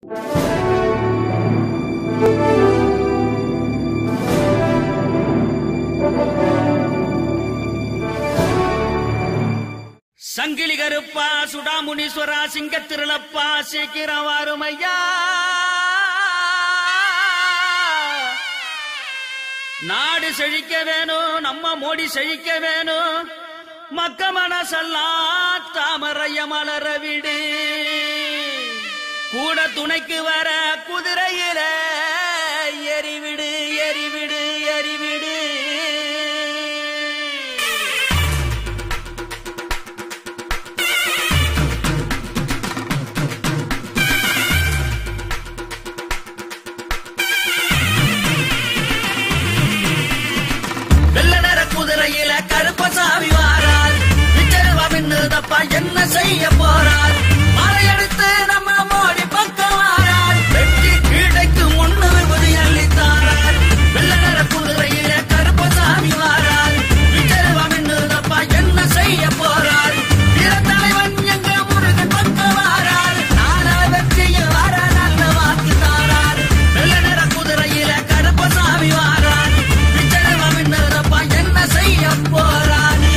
சங்கிலி கருப்பா சுடாமுனீஸ்வரா சிங்கத்திருளப்பா சீக்கிரம் வாருமையா நாடு செழிக்க வேணும் நம்ம மோடி செழிக்க வேணும் மக்க மனசெல்லாம் தாமரைய மலர விடு கூட துணைக்கு வர குதிரையில எரிவிடு எரிவிடு எரிவிடு வெள்ள நிற குதிரையில கருப்பசாமி வாரார் விஜயவா மின்னுதப்பா என்ன செய்ய போறார் மலையெடுத்து நம்ம மோடி பக்கம் வாரார் வெற்றி கீழைக்கு முன்னு விபதி அள்ளித்தாரார் வெள்ள நிற குதிரையில கருப்பசாமி வாரார் விஜயவா மின்னுதப்பா என்ன செய்ய போறார் வீரத்தலைவன் எங்க முருகன் பக்கம் வாரார் நானா வெற்றியில் வர நல்ல வாக்கு தாரார் வெள்ள நிற குதிரையில கருப்பசாமி வாரார் விஜயவா மின்னுதப்பா என்ன செய்ய போறானே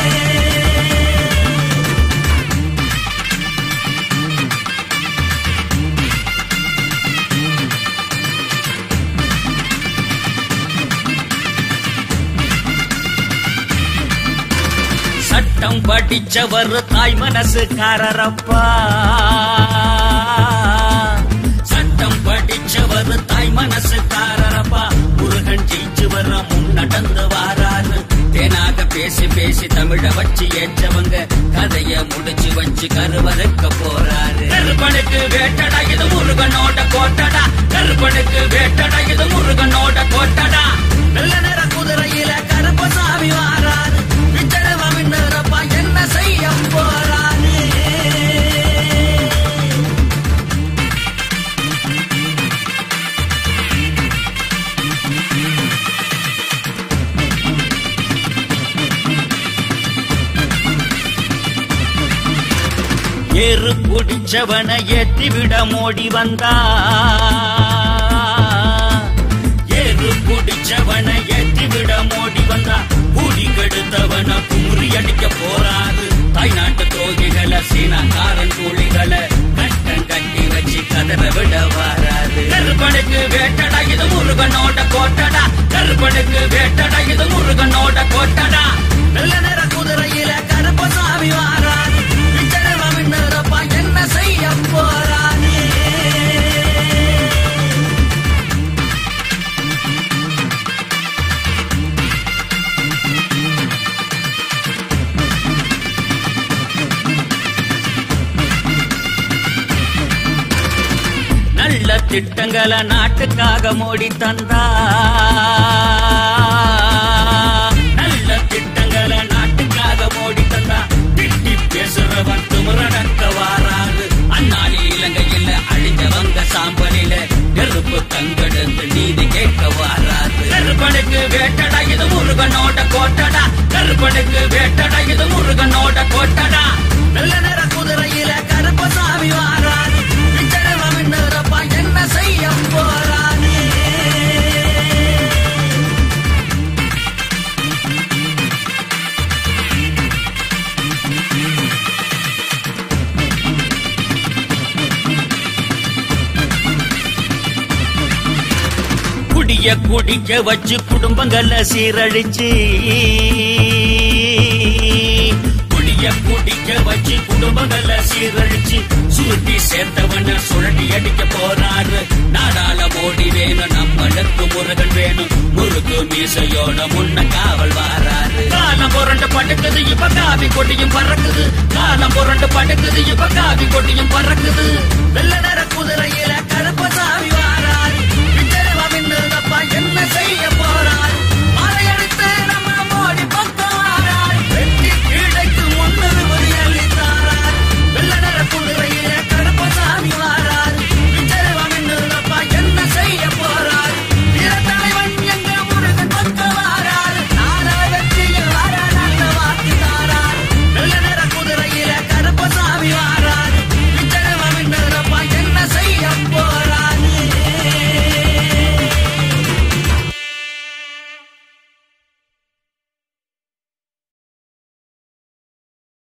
சட்டம் படிச்சவர் தாய் மனசுக்காரரப்பா சட்டம் படிச்சவர் தாய் மனசுக்காரரப்பா முருகன் ஜெயிச்சு வர முன் நடந்து வாராரு தேனாக பேசி பேசி தமிழ வச்சு ஏற்றவங்க கதைய முடிச்சு வச்சு கருவறுக்க போறாரு கருப்பனுக்கு வேட்டடா இது முருகனோட கோட்டடா கருப்பனுக்கு வேட்டடா இது முருகனோட கோட்டடா நல்ல நேர குதிரையில கருப்பசாமி வாராரு விஜயவா மின்னரப்பா என்ன செய்ய போறானே ஏறு குடிச்சவன ஏற்றிவிட மோடி வந்தா ஏறு குடிச்சவன ஏற்றிவிட மோடி வந்தா கூடி கெடுத்தவன குமுறி அடிக்க போறாரு தாய் நாட்டு துரோகிகளை சீனாக்காரன் கூலிகளை கட்டம் கட்டி வச்சு கதவை விட வாராரு கருப்பனுக்கு வேட்டடா இது முருகனோட கோட்டடா கருப்பனுக்கு வேட்டடா இது முருகனோட கோட்டடா நல்ல நேர குதிரையில கருப்பசாமி வாராரு விஜயவா மின்னரப்பா என்ன செய்ய போறானே நல்ல திட்டங்களை நாட்டுக்காக மோடி தந்தா நல்ல திட்டங்களை நாட்டுக்காக மோடி தந்தா திட்டி பேசுறவன் துமுறடக்க வாராது அந்நாளில் இலங்கையில் அழிஞ்சவங்க சாம்பலில நெருப்பு கங்கெடுத்து நீதி கேட்க வாராது கருப்பனுக்கு வேட்டடா இது முருகனோட கோட்டடா கருப்பனுக்கு வேட்டடா இது முருகனோட கோட்டடா நல்ல நேர குதிரையில கருப்பசாமி வாராது விஜயவா மின்னரப்பா என்ன செய்ய போறானே குடிய குடிக்க வச்சு குடும்பங்களை சீரழிச்சு குடிய குடிக்க வச்சு குடும்பங்களை சீரழிச்சு சுருட்டி சேர்த்தவன சுழட்டி அடிக்க போறாரு நாடாள மோடி வேணும் நம்மளுக்கு முருகன் வேணும் முருகு மீசையோட முன்ன காவல் வாராரு காலம் புரண்டு படுக்குது இப்ப காவி கொடியும் பறக்குது காலம் புரண்டு படுக்குது இப்ப காவி கொடியும் பறக்குது வெள்ள நேர குதிரையில